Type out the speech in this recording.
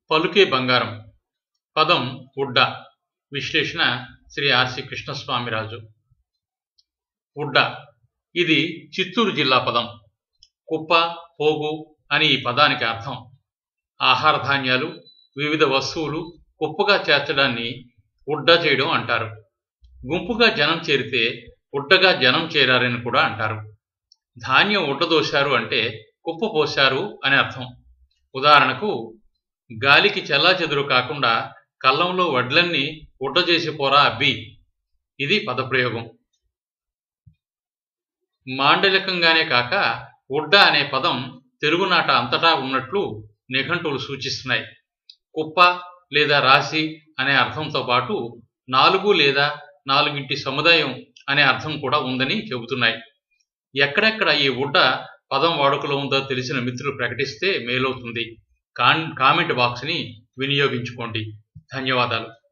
పలుకే బంగారం పదం ఉడ్డ విశ్లేషణ శ్రీ ఆర్సి కృష్ణస్వామిరాజు ఉడ్డ ఇది చిత్తూరు జిల్లా పదం కుప్ప పోగు అని ఈ పదానికి అర్థం ఆహార ధాన్యాలు వివిధ వస్తువులు కుప్పగా చేర్చడాన్ని ఉడ్డ చేయడం అంటారు గుంపుగా జనం చేరితే ఉడ్డగా జనం చేరారని కూడా అంటారు ధాన్యం ఉడ్డదోశారు అంటే కుప్ప పోశారు అని అర్థం ఉదాహరణకు గాలికి చెల్లాచెదురు కాకుండా కల్లంలో వడ్లన్నీ ఉడ్డ చేసి పోరా అబ్బి ఇది పదప్రయోగం మాండలికంగానే కాక ఉడ్డ అనే పదం తెలుగునాట అంతటా ఉన్నట్లు నిఘంటువులు సూచిస్తున్నాయి కుప్ప లేదా రాశి అనే అర్థంతో పాటు నాలుగు లేదా నాలుగింటి సముదాయం అనే అర్థం కూడా ఉందని చెబుతున్నాయి ఎక్కడెక్కడ ఈ ఉడ్డ పదం వాడుకలో ఉందో తెలిసిన మిత్రులు ప్రకటిస్తే మేలవుతుంది కాన్ కామెంట్ బాక్స్ని వినియోగించుకోండి ధన్యవాదాలు